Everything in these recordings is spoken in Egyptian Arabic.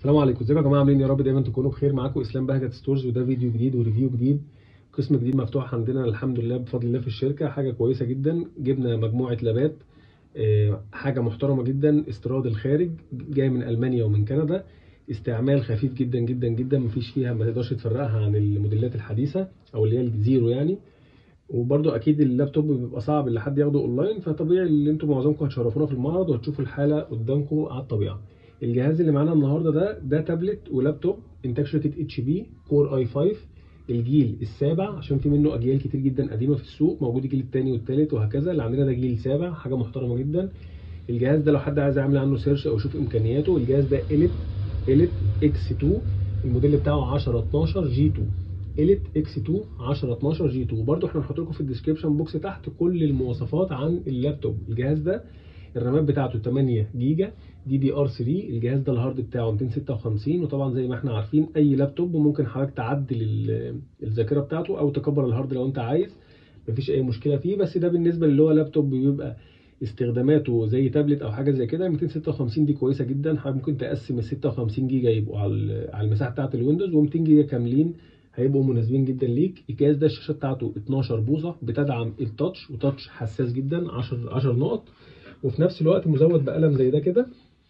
السلام عليكم ازيكم يا جماعه عاملين يا رب دايما تكونوا بخير معاكم اسلام بهجت ستورز وده فيديو جديد وريفيو جديد قسم جديد مفتوح عندنا الحمد لله بفضل الله في الشركه حاجه كويسه جدا جبنا مجموعه لابات آه، حاجه محترمه جدا استيراد الخارج جاي من المانيا ومن كندا استعمال خفيف جدا جدا جدا مفيش فيها ما تقدرش تفرقها عن الموديلات الحديثه او اللي هي الزيرو يعني وبرده اكيد اللابتوب بيبقى صعب اللي حد ياخده اونلاين فطبيعي اللي انتم معظمكم هتشرفونا في المعرض وهتشوفوا الحاله قدامكم على الطبيعه الجهاز اللي معانا النهارده ده ده تابلت ولابتوب انتاج شركه اتش بي كور اي 5 الجيل السابع عشان في منه اجيال كتير جدا قديمه في السوق موجود الجيل الثاني والثالث وهكذا اللي عندنا ده جيل سابع حاجه محترمه جدا الجهاز ده لو حد عايز يعمل عنه سيرش او يشوف امكانياته الجهاز ده اليت اليت اكس 2 الموديل بتاعه 10 12 جي 2 اليت اكس 2 10 12 جي 2 وبرده احنا هنحط لكم في الديسكربشن بوكس تحت كل المواصفات عن اللابتوب الجهاز ده الرامات بتاعته 8 جيجا دي دي ار 3 الجهاز ده الهارد بتاعه 256 وطبعا زي ما احنا عارفين اي لابتوب ممكن حضرتك تعدل الذاكره بتاعته او تكبر الهارد لو انت عايز مفيش اي مشكله فيه بس ده بالنسبه اللي هو لابتوب بيبقى استخداماته زي تابلت او حاجه زي كده 256 دي كويسه جدا حضرتك ممكن تقسم ال 56 جيجا يبقوا على على المساحه بتاعه الويندوز و200 جيجا كاملين هيبقوا مناسبين جدا ليك الجهاز ده الشاشه بتاعته 12 بوصه بتدعم التاتش وتاتش حساس جدا 10 10 نقط وفي نفس الوقت مزود بقلم زي ده كده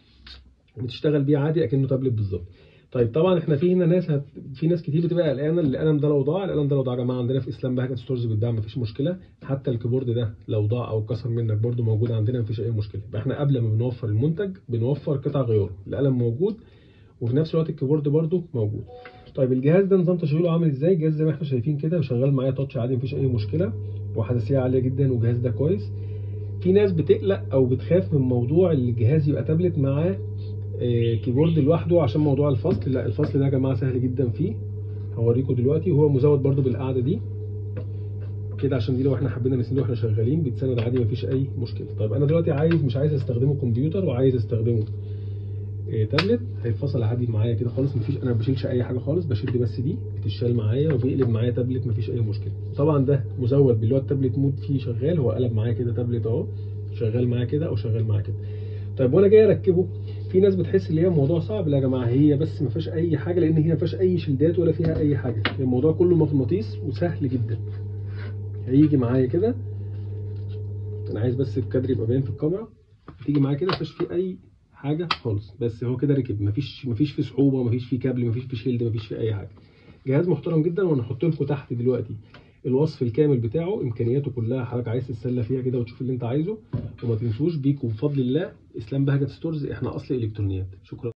بتشتغل بيه عادي اكنه تابلت بالظبط طيب طبعا احنا في هنا ناس هت... في ناس كتير بتبقى قلقانه القلم ده لو ضاع القلم ده لو ضاع يا جماعه عندنا في اسلام بهجت ستورز بيتباع مفيش مشكله حتى الكيبورد ده لو ضاع او اتكسر منك برده موجود عندنا مفيش اي مشكله يبقى احنا قبل ما بنوفر المنتج بنوفر قطع غياره القلم موجود وفي نفس الوقت الكيبورد برده موجود طيب الجهاز ده نظام تشغيله عامل ازاي الجهاز زي ما احنا شايفين كده شغال معايا تاتش عادي مفيش اي مشكله وحساسيه عاليه جدا والجهاز ده كويس في ناس بتقلق او بتخاف من موضوع الجهاز يبقى تابلت معاه كيبورد لوحده عشان موضوع الفصل لا الفصل ده يا جماعه سهل جدا فيه هوريكم دلوقتي وهو مزود برده بالقعده دي كده عشان دي لو احنا حبينا نسنده واحنا شغالين بيتسند عادي مفيش اي مشكله طيب انا دلوقتي عايز مش عايز استخدمه كمبيوتر وعايز استخدمه تابلت هيتفصل عادي معايا كده خالص مفيش انا ما بشيلش اي حاجه خالص بشد بس دي بتشال معايا وبيقلب معايا تابلت مفيش اي مشكله طبعا ده مزود باللي هو التابلت مود فيه شغال هو قلب معايا كده تابلت اهو شغال معايا كده او شغال معايا كده طيب وانا جاي اركبه في ناس بتحس ان هي الموضوع صعب لا يا جماعه هي بس ما فيهاش اي حاجه لان هي ما فيهاش اي شيلدات ولا فيها اي حاجه الموضوع كله مغناطيس وسهل جدا هيجي معايا كده انا عايز بس الكادر يبقى باين في الكاميرا تيجي معايا كده مفيش فيه اي حاجه خالص بس هو كده ركب مفيش مفيش فيه صعوبه مفيش فيه كابل مفيش فيه شيلد مفيش فيه اي حاجه جهاز محترم جدا وانا هحط لكم تحت دلوقتي الوصف الكامل بتاعه امكانياته كلها حضرتك عايز تتسلى فيها كده وتشوف اللي انت عايزه وما تنسوش بيكم بفضل الله اسلام بهجت ستورز احنا اصل الكترونيات شكرا